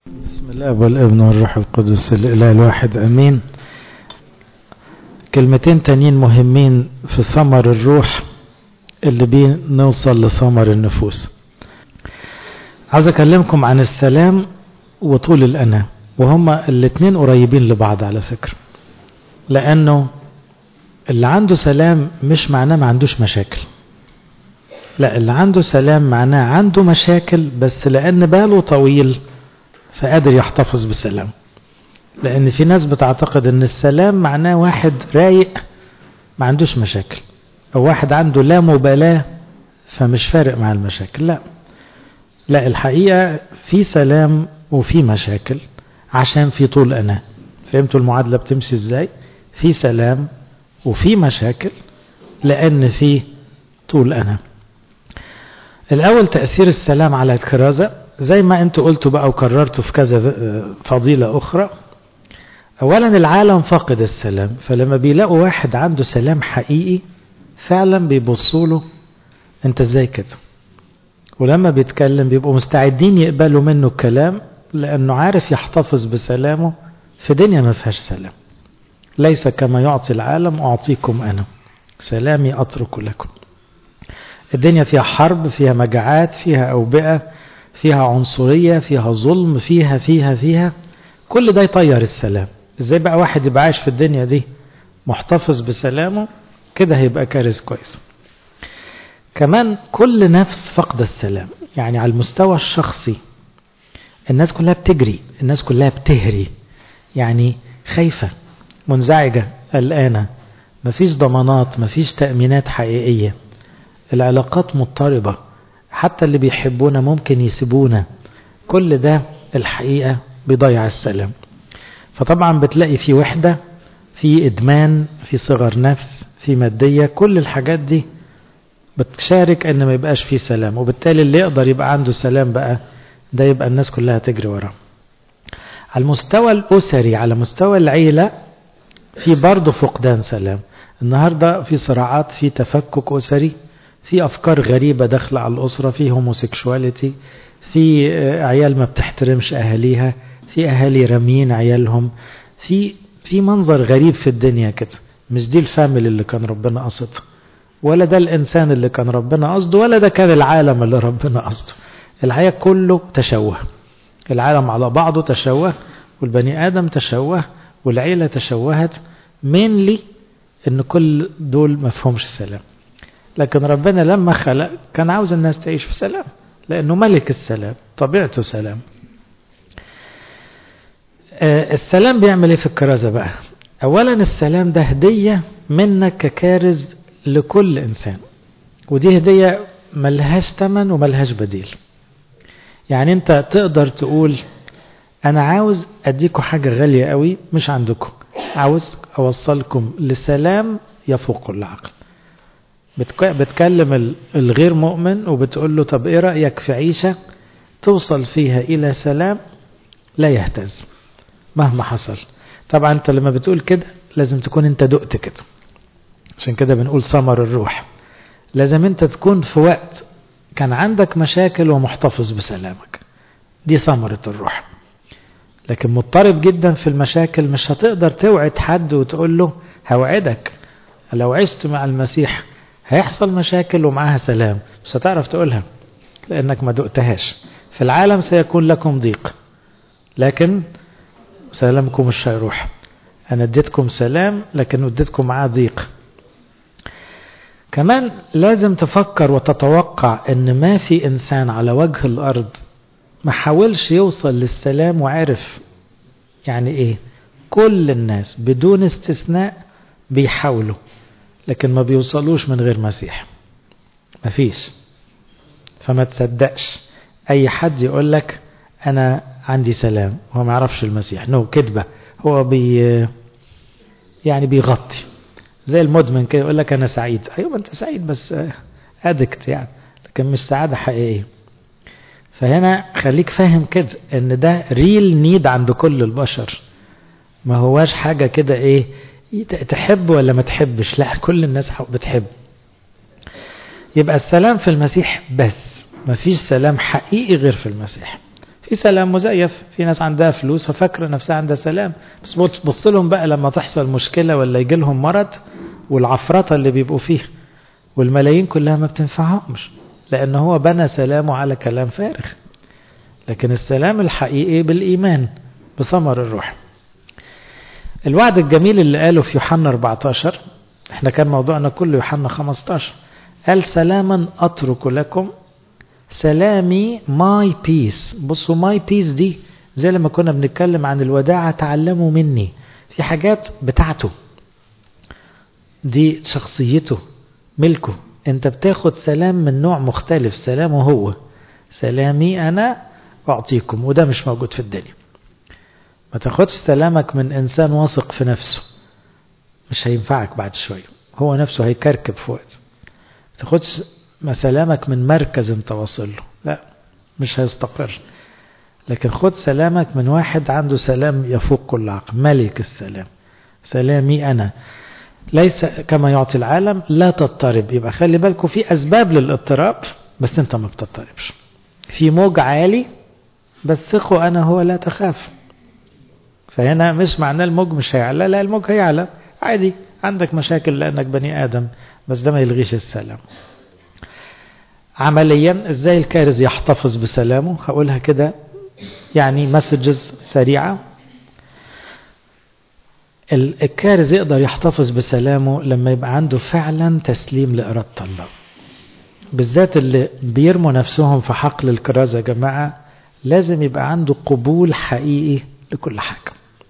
بسم الله والابن والروح القدس الاله الواحد امين كلمتين تانيين مهمين في ثمر الروح اللي بيه نوصل لثمر النفوس عاوز اكلمكم عن السلام وطول الانا وهما الاتنين قريبين لبعض على فكرة لانه اللي عنده سلام مش معناه ما عندوش مشاكل لا اللي عنده سلام معناه عنده مشاكل بس لان باله طويل فقادر يحتفظ بسلام لان في ناس بتعتقد ان السلام معناه واحد رايق ما عندوش مشاكل او واحد عنده لا مبالاة فمش فارق مع المشاكل لا لا الحقيقة في سلام وفي مشاكل عشان في طول انا فهمتوا المعادلة بتمشي ازاي في سلام وفي مشاكل لان في طول انا الاول تأثير السلام على الكرازة زي ما انتوا قلتوا بقى وكررتوا في كذا فضيلة اخرى اولا العالم فاقد السلام فلما بيلاقوا واحد عنده سلام حقيقي فعلا بيبصوا له انت ازاي كده ولما بيتكلم بيبقوا مستعدين يقبلوا منه الكلام لانه عارف يحتفظ بسلامه في دنيا ما فيهاش سلام ليس كما يعطي العالم اعطيكم انا سلامي اترك لكم الدنيا فيها حرب فيها مجاعات فيها اوبئه فيها عنصرية فيها ظلم فيها فيها فيها كل ده يطير السلام ازاي بقى واحد يبقى عايش في الدنيا دي محتفظ بسلامه كده هيبقى كارث كويس كمان كل نفس فقد السلام يعني على المستوى الشخصي الناس كلها بتجري الناس كلها بتهري يعني خايفة منزعجة قلقانة مفيش ضمانات مفيش تأمينات حقيقية العلاقات مضطربة حتى اللي بيحبونا ممكن يسيبونا كل ده الحقيقة بيضيع السلام فطبعا بتلاقي في وحدة في إدمان في صغر نفس في مادية كل الحاجات دي بتشارك ان ما يبقاش في سلام وبالتالي اللي يقدر يبقى عنده سلام بقى ده يبقى الناس كلها تجري وراه على المستوى الأسري على مستوى العيلة في برضه فقدان سلام النهاردة في صراعات في تفكك أسري في أفكار غريبة داخلة على الأسرة في هوموسيكشواليتي في عيال ما بتحترمش أهاليها في أهالي راميين عيالهم في في منظر غريب في الدنيا كده مش دي الفاميلي اللي كان ربنا قصده ولا ده الإنسان اللي كان ربنا قصده ولا ده كان العالم اللي ربنا قصده الحياة كله تشوه العالم على بعضه تشوه والبني آدم تشوه والعيلة تشوهت مينلي ان كل دول مفهومش سلام لكن ربنا لما خلق كان عاوز الناس تعيش في سلام لأنه ملك السلام طبيعته سلام السلام بيعمل ايه في الكرازة بقى أولا السلام ده هدية منك ككارز لكل إنسان ودي هدية ملهاش تمن وملهاش بديل يعني انت تقدر تقول انا عاوز اديكم حاجة غالية قوي مش عندكم عاوز اوصلكم لسلام يفوق العقل بتكلم الغير مؤمن وبتقول له طب ايه رأيك في عيشة توصل فيها الى سلام لا يهتز مهما حصل طبعا انت لما بتقول كده لازم تكون انت دقت كده عشان كده بنقول ثمر الروح لازم انت تكون في وقت كان عندك مشاكل ومحتفظ بسلامك دي ثمرة الروح لكن مضطرب جدا في المشاكل مش هتقدر توعد حد وتقول له هوعدك لو عشت مع المسيح هيحصل مشاكل ومعاها سلام مش هتعرف تقولها لأنك ما دقتهاش في العالم سيكون لكم ضيق لكن سلامكم مش هيروح أنا اديتكم سلام لكن اديتكم معاه ضيق كمان لازم تفكر وتتوقع ان ما في انسان على وجه الارض ما حاولش يوصل للسلام وعرف يعني ايه كل الناس بدون استثناء بيحاولوا لكن ما بيوصلوش من غير مسيح مفيش فما تصدقش اي حد يقول لك انا عندي سلام هو ما يعرفش المسيح نو كذبه هو بي يعني بيغطي زي المدمن كده يقول لك انا سعيد ايوه انت سعيد بس ادكت يعني لكن مش سعاده حقيقيه فهنا خليك فاهم كده ان ده ريل نيد عند كل البشر ما هواش حاجه كده ايه تحب ولا ما تحبش لا كل الناس بتحب يبقى السلام في المسيح بس ما فيش سلام حقيقي غير في المسيح في سلام مزيف في ناس عندها فلوس ففاكره نفسها عندها سلام بس بص لهم بقى لما تحصل مشكله ولا يجي لهم مرض والعفرطه اللي بيبقوا فيه والملايين كلها ما بتنفعهمش لان هو بنى سلامه على كلام فارغ لكن السلام الحقيقي بالايمان بثمر الروح الوعد الجميل اللي قاله في يوحنا 14 احنا كان موضوعنا كله يوحنا 15 قال سلاما اترك لكم سلامي ماي بيس بصوا ماي بيس دي زي لما كنا بنتكلم عن الوداعة تعلموا مني في حاجات بتاعته دي شخصيته ملكه انت بتاخد سلام من نوع مختلف سلامه هو سلامي انا اعطيكم وده مش موجود في الدنيا ما تاخدش سلامك من انسان واثق في نفسه مش هينفعك بعد شوية هو نفسه هيكركب في وقت ما تاخدش سلامك من مركز انت واصل له لا مش هيستقر لكن خد سلامك من واحد عنده سلام يفوق كل عقل ملك السلام سلامي انا ليس كما يعطي العالم لا تضطرب يبقى خلي بالكم في اسباب للاضطراب بس انت ما بتضطربش في موج عالي بس ثقوا انا هو لا تخاف فهنا مش معناه الموج مش هيعلى لا الموج هيعلى عادي عندك مشاكل لانك بني ادم بس ده ما يلغيش السلام عمليا ازاي الكارز يحتفظ بسلامه هقولها كده يعني مسجز سريعة الكارز يقدر يحتفظ بسلامه لما يبقى عنده فعلا تسليم لإرادة الله بالذات اللي بيرموا نفسهم في حقل الكرازة يا جماعة لازم يبقى عنده قبول حقيقي لكل حاجة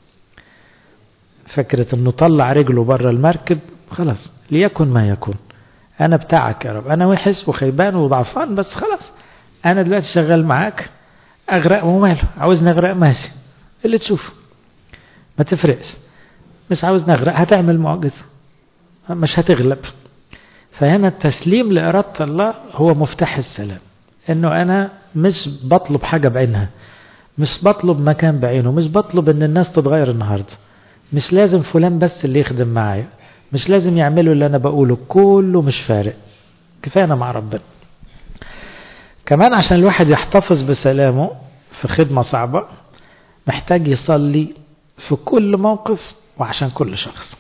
فكرة انه طلع رجله بره المركب خلاص ليكن ما يكون انا بتاعك يا رب انا وحش وخيبان وضعفان بس خلاص انا دلوقتي شغال معاك اغرق وماله عاوز نغرق ماشي اللي تشوفه ما تفرقش مش عاوز نغرق هتعمل معجزة مش هتغلب فهنا التسليم لإرادة الله هو مفتاح السلام انه انا مش بطلب حاجة بعينها مش بطلب مكان بعينه مش بطلب ان الناس تتغير النهاردة مش لازم فلان بس اللي يخدم معايا مش لازم يعملوا اللي انا بقوله كله مش فارق كفايه انا مع ربنا كمان عشان الواحد يحتفظ بسلامه في خدمة صعبة محتاج يصلي في كل موقف وعشان كل شخص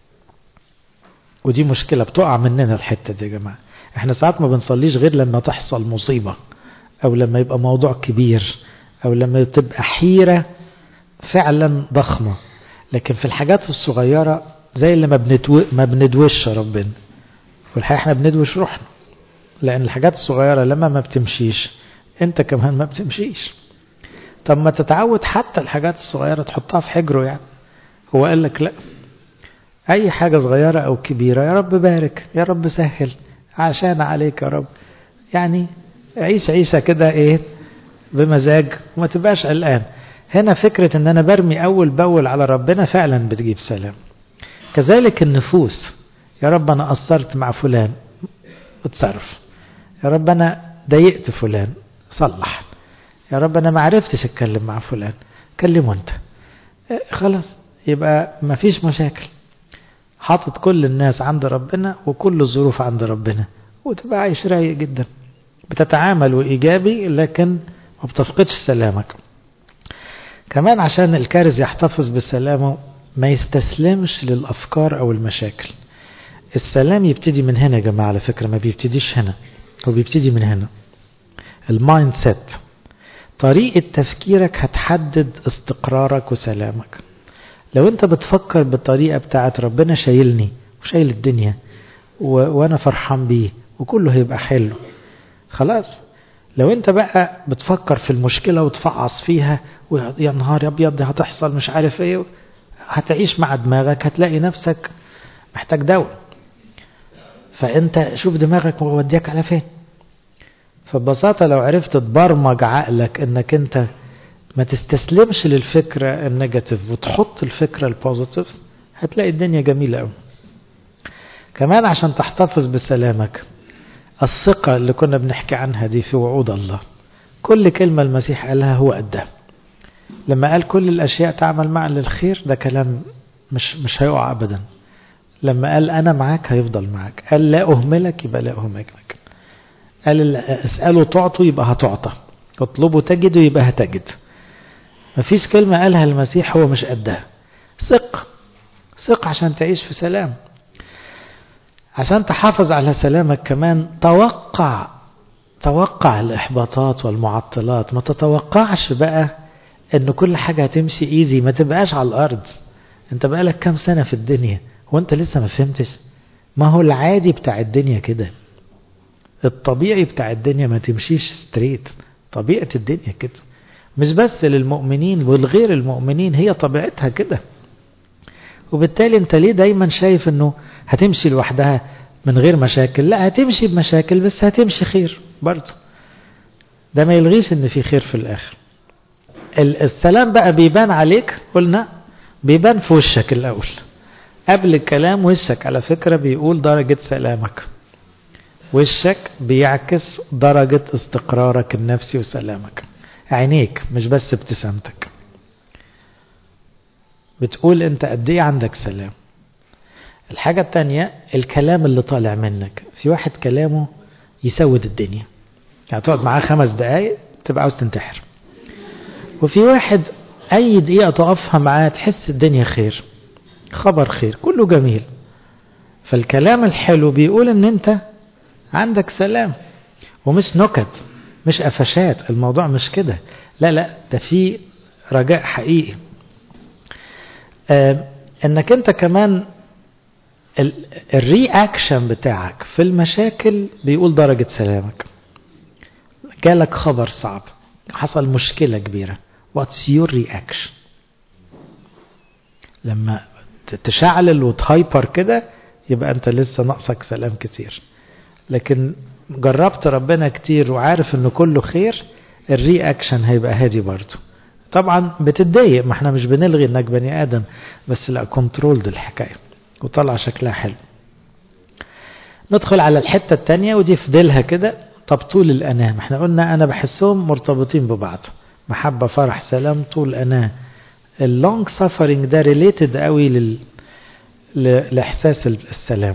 ودي مشكلة بتقع مننا الحتة دي يا جماعة احنا ساعات ما بنصليش غير لما تحصل مصيبة او لما يبقى موضوع كبير او لما تبقى حيرة فعلا ضخمة لكن في الحاجات الصغيرة زي اللي ما, بندو... ما بندوش ربنا والحقيقة احنا بندوش روحنا لأن الحاجات الصغيرة لما ما بتمشيش انت كمان ما بتمشيش طب ما تتعود حتى الحاجات الصغيرة تحطها في حجره يعني هو قال لك لا أي حاجة صغيرة أو كبيرة يا رب بارك يا رب سهل عشان عليك يا رب يعني عيش عيشة كده ايه بمزاج وما تبقاش قلقان هنا فكرة ان انا برمي اول باول على ربنا فعلا بتجيب سلام كذلك النفوس يا رب انا قصرت مع فلان اتصرف يا رب انا ضايقت فلان صلح يا رب انا ما عرفتش اتكلم مع فلان كلمه انت خلاص يبقى ما فيش مشاكل حاطط كل الناس عند ربنا وكل الظروف عند ربنا وتبقى عايش رايق جدا بتتعامل وإيجابي لكن ما بتفقدش سلامك كمان عشان الكارز يحتفظ بسلامه ما يستسلمش للأفكار أو المشاكل السلام يبتدي من هنا يا جماعة على فكرة ما بيبتديش هنا هو بيبتدي من هنا المايند سيت طريقة تفكيرك هتحدد استقرارك وسلامك لو انت بتفكر بالطريقة بتاعت ربنا شايلني وشايل الدنيا و... وانا فرحان بيه وكله هيبقى حلو خلاص لو انت بقى بتفكر في المشكلة وتفعص فيها ويا نهار ابيض دي هتحصل مش عارف ايه هتعيش مع دماغك هتلاقي نفسك محتاج دواء فانت شوف دماغك موديك على فين فببساطة لو عرفت تبرمج عقلك انك انت ما تستسلمش للفكرة النيجاتيف وتحط الفكرة البوزيتيف هتلاقي الدنيا جميلة قوي كمان عشان تحتفظ بسلامك الثقة اللي كنا بنحكي عنها دي في وعود الله كل كلمة المسيح قالها هو قدها لما قال كل الأشياء تعمل معا للخير ده كلام مش مش هيقع أبدا لما قال أنا معاك هيفضل معاك قال لا أهملك يبقى لا أهملك قال اسأله تعطوا يبقى هتعطى اطلبوا تجدوا يبقى هتجد مفيش كلمة قالها المسيح هو مش قدها ثق ثق عشان تعيش في سلام عشان تحافظ على سلامك كمان توقع توقع الإحباطات والمعطلات ما تتوقعش بقى ان كل حاجة هتمشي ايزي ما تبقاش على الارض انت بقالك كام سنة في الدنيا هو انت لسه ما فهمتش ما هو العادي بتاع الدنيا كده الطبيعي بتاع الدنيا ما تمشيش ستريت طبيعة الدنيا كده مش بس للمؤمنين والغير المؤمنين هي طبيعتها كده وبالتالي انت ليه دايما شايف انه هتمشي لوحدها من غير مشاكل لا هتمشي بمشاكل بس هتمشي خير برضه ده ما يلغيش ان في خير في الاخر السلام بقى بيبان عليك قلنا بيبان في وشك الاول قبل الكلام وشك على فكرة بيقول درجة سلامك وشك بيعكس درجة استقرارك النفسي وسلامك عينيك مش بس ابتسامتك بتقول انت قد ايه عندك سلام الحاجة التانية الكلام اللي طالع منك في واحد كلامه يسود الدنيا يعني تقعد معاه خمس دقايق تبقى عاوز تنتحر وفي واحد اي دقيقة تقفها معاه تحس الدنيا خير خبر خير كله جميل فالكلام الحلو بيقول ان انت عندك سلام ومش نكت مش قفشات الموضوع مش كده لا لا ده في رجاء حقيقي آه انك انت كمان الرياكشن بتاعك في المشاكل بيقول درجة سلامك جالك خبر صعب حصل مشكلة كبيرة what's your reaction لما تشعلل وتهايبر كده يبقى انت لسه ناقصك سلام كتير لكن جربت ربنا كتير وعارف انه كله خير الرياكشن هيبقى هادي برضه طبعا بتتضايق ما احنا مش بنلغي انك بني ادم بس لا كنترول دي الحكايه وطلع شكلها حلو ندخل على الحته الثانيه ودي فضلها كده طب طول الاناه احنا قلنا انا بحسهم مرتبطين ببعض محبه فرح سلام طول اناه اللونج سفرنج ده ريليتد قوي لل... لاحساس السلام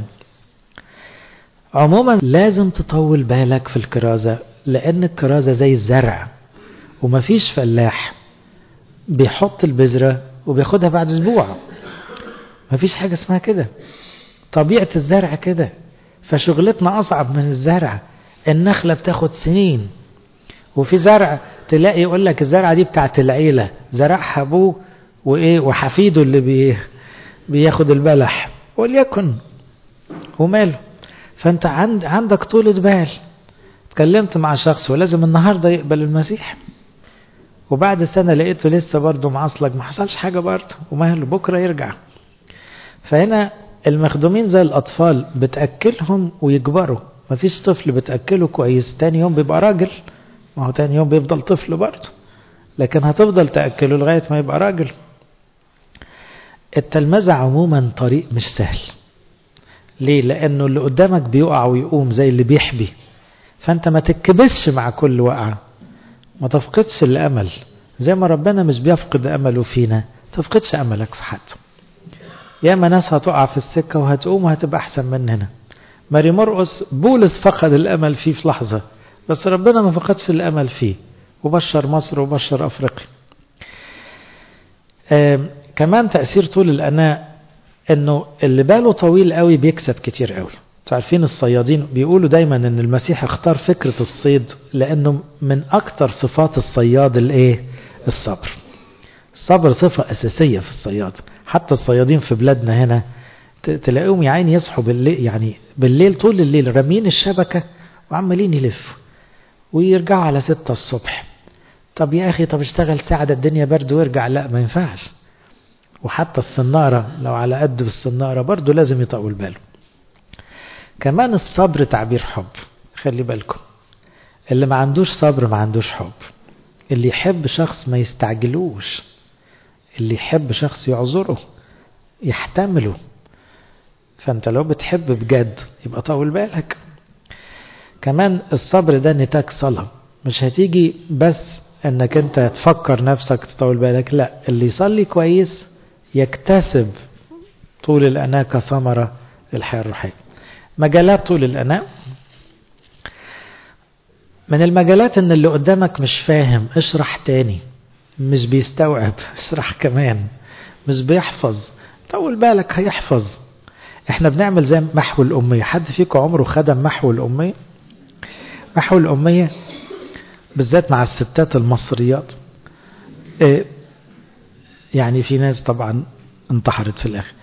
عموما لازم تطول بالك في الكرازه لان الكرازه زي الزرع ومفيش فلاح بيحط البذره وبياخدها بعد اسبوع مفيش حاجه اسمها كده طبيعه الزرع كده فشغلتنا اصعب من الزرع النخله بتاخد سنين وفي زرع تلاقي يقول لك الزرعه دي بتاعت العيله زرعها ابوه وايه وحفيده اللي بي بياخد البلح وليكن وماله فانت عند عندك طولة بال اتكلمت مع شخص ولازم النهارده يقبل المسيح وبعد سنة لقيته لسه برضه معصلك ما حصلش حاجة برضه وماله بكرة يرجع فهنا المخدومين زي الأطفال بتأكلهم ويكبروا مفيش طفل بتأكله كويس تاني يوم بيبقى راجل ما هو تاني يوم بيفضل طفل برضه لكن هتفضل تأكله لغاية ما يبقى راجل التلمذة عموما طريق مش سهل ليه لأنه اللي قدامك بيقع ويقوم زي اللي بيحبي فأنت ما تتكبسش مع كل وقعة ما تفقدش الأمل زي ما ربنا مش بيفقد أمله فينا تفقدش أملك في حد ياما ناس هتقع في السكة وهتقوم وهتبقى أحسن مننا ماري مرقس بولس فقد الأمل فيه في لحظة بس ربنا ما فقدش الأمل فيه وبشر مصر وبشر أفريقيا آه كمان تأثير طول الأناء انه اللي باله طويل قوي بيكسب كتير قوي عارفين الصيادين بيقولوا دايما ان المسيح اختار فكرة الصيد لانه من اكتر صفات الصياد الايه الصبر الصبر صفة اساسية في الصياد حتى الصيادين في بلادنا هنا تلاقيهم يا عيني يصحوا بالليل يعني بالليل طول الليل رامين الشبكة وعمالين يلفوا ويرجعوا على ستة الصبح طب يا اخي طب اشتغل ساعة ده الدنيا برد وارجع لا ما ينفعش وحتى الصنارة لو على قد بالصنارة برضو لازم يطول باله كمان الصبر تعبير حب خلي بالكم اللي ما عندوش صبر ما عندوش حب اللي يحب شخص ما يستعجلوش اللي يحب شخص يعذره يحتمله فانت لو بتحب بجد يبقى طول بالك كمان الصبر ده نتاج صلاة مش هتيجي بس انك انت تفكر نفسك تطول بالك لا اللي يصلي كويس يكتسب طول الأناة كثمرة للحياة الروحية مجالات طول الأناة من المجالات ان اللي قدامك مش فاهم اشرح تاني مش بيستوعب اشرح كمان مش بيحفظ طول بالك هيحفظ احنا بنعمل زي محو الأمية حد فيكم عمره خدم محو الأمية محو الأمية بالذات مع الستات المصريات اه يعني في ناس طبعا انتحرت في الآخر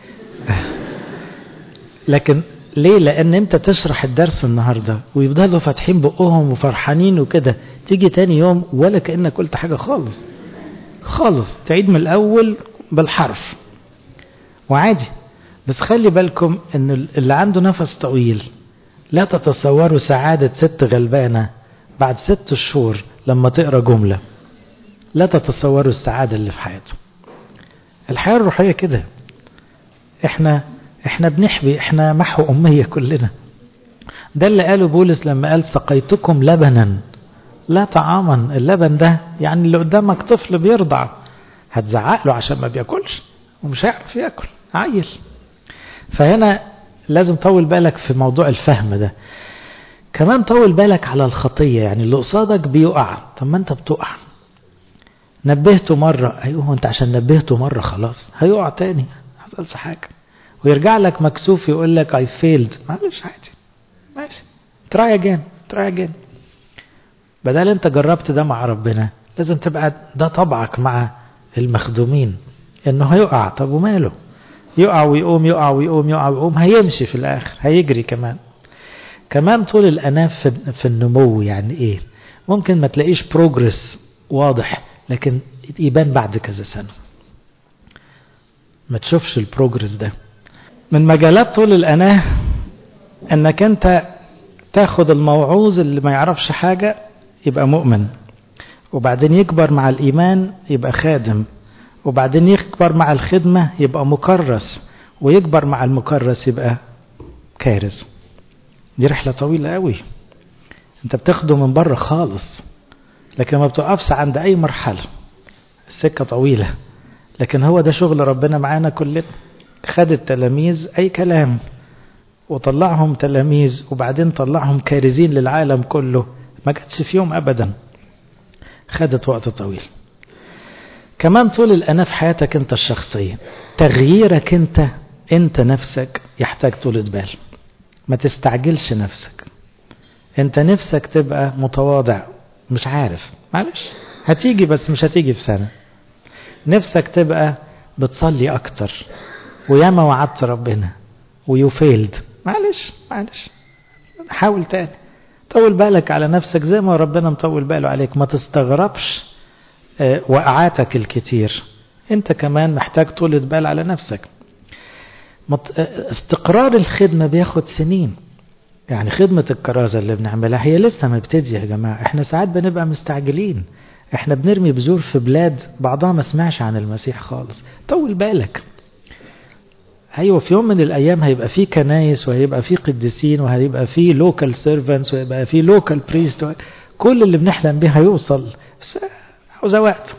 لكن ليه لأن أنت تشرح الدرس النهاردة ويفضلوا فاتحين بقهم وفرحانين وكده تيجي تاني يوم ولا كأنك قلت حاجة خالص خالص تعيد من الأول بالحرف وعادي بس خلي بالكم ان اللي عنده نفس طويل لا تتصوروا سعادة ست غلبانة بعد ست شهور لما تقرأ جملة لا تتصوروا السعادة اللي في حياته الحياة الروحية كده احنا احنا بنحبي احنا محو أمية كلنا ده اللي قاله بولس لما قال سقيتكم لبنا لا طعاما اللبن ده يعني اللي قدامك طفل بيرضع هتزعق له عشان ما بياكلش ومش هيعرف ياكل عيل فهنا لازم طول بالك في موضوع الفهم ده كمان طول بالك على الخطية يعني اللي قصادك بيقع طب ما انت بتقع نبهته مرة ايوه انت عشان نبهته مرة خلاص هيقع تاني حصلش حاجة ويرجع لك مكسوف يقول لك I failed معلش عادي ماشي try again try again بدل انت جربت ده مع ربنا لازم تبقى ده طبعك مع المخدومين انه هيقع طب وماله يقع ويقوم يقع ويقوم يقع ويقوم هيمشي في الاخر هيجري كمان كمان طول الاناف في النمو يعني ايه ممكن ما تلاقيش بروجرس واضح لكن يبان بعد كذا سنة ما تشوفش البروجرس ده من مجالات طول الاناه انك انت تاخد الموعوظ اللي ما يعرفش حاجة يبقى مؤمن وبعدين يكبر مع الإيمان يبقى خادم وبعدين يكبر مع الخدمة يبقى مكرس ويكبر مع المكرس يبقى كارز دي رحلة طويلة قوي انت بتاخده من بره خالص لكن ما بتقفش عند اي مرحلة السكة طويلة لكن هو ده شغل ربنا معانا كلنا خد التلاميذ اي كلام وطلعهم تلاميذ وبعدين طلعهم كارزين للعالم كله ما جاتش في يوم ابدا خدت وقت طويل كمان طول الأنا في حياتك أنت الشخصية تغييرك أنت أنت نفسك يحتاج طولة بال ما تستعجلش نفسك أنت نفسك تبقى متواضع مش عارف معلش هتيجي بس مش هتيجي في سنة نفسك تبقى بتصلي أكتر وياما وعدت ربنا ويفيلد معلش معلش حاول تاني طول بالك على نفسك زي ما ربنا مطول باله عليك ما تستغربش وقعاتك الكتير انت كمان محتاج طولة بال على نفسك استقرار الخدمة بياخد سنين يعني خدمة الكرازة اللي بنعملها هي لسه مبتدية يا جماعة احنا ساعات بنبقى مستعجلين احنا بنرمي بذور في بلاد بعضها ما سمعش عن المسيح خالص طول بالك ايوه في يوم من الايام هيبقى في كنايس وهيبقى في قديسين وهيبقى في لوكال سيرفنتس وهيبقى في لوكال بريست كل اللي بنحلم بيه هيوصل بس عاوزة وقت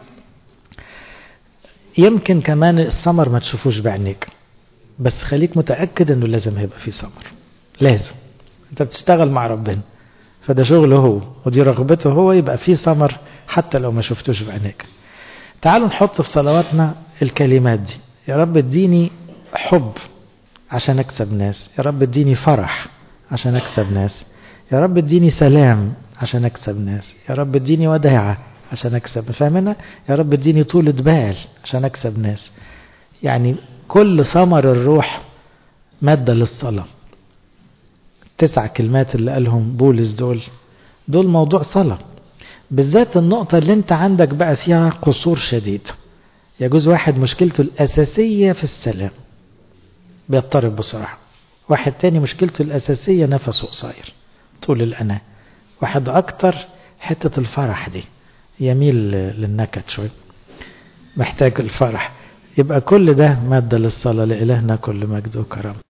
يمكن كمان السمر ما تشوفوش بعينيك بس خليك متأكد انه لازم هيبقى في سمر لازم انت بتشتغل مع ربنا فده شغله هو ودي رغبته هو يبقى في ثمر حتى لو ما شفتوش بعينيك تعالوا نحط في صلواتنا الكلمات دي يا رب اديني حب عشان اكسب ناس يا رب اديني فرح عشان اكسب ناس يا رب اديني سلام عشان اكسب ناس يا رب اديني وداعة عشان اكسب فاهمنا يا رب اديني طولة بال عشان اكسب ناس يعني كل ثمر الروح مادة للصلاة التسع كلمات اللي قالهم بولس دول دول موضوع صلاة بالذات النقطة اللي انت عندك بقى فيها قصور شديد يجوز واحد مشكلته الأساسية في السلام بيضطرب بسرعة واحد تاني مشكلته الأساسية نفسه قصير طول الأنا واحد أكتر حتة الفرح دي يميل للنكد شوي محتاج الفرح يبقى كل ده مادة للصلاة لإلهنا كل مجد وكرم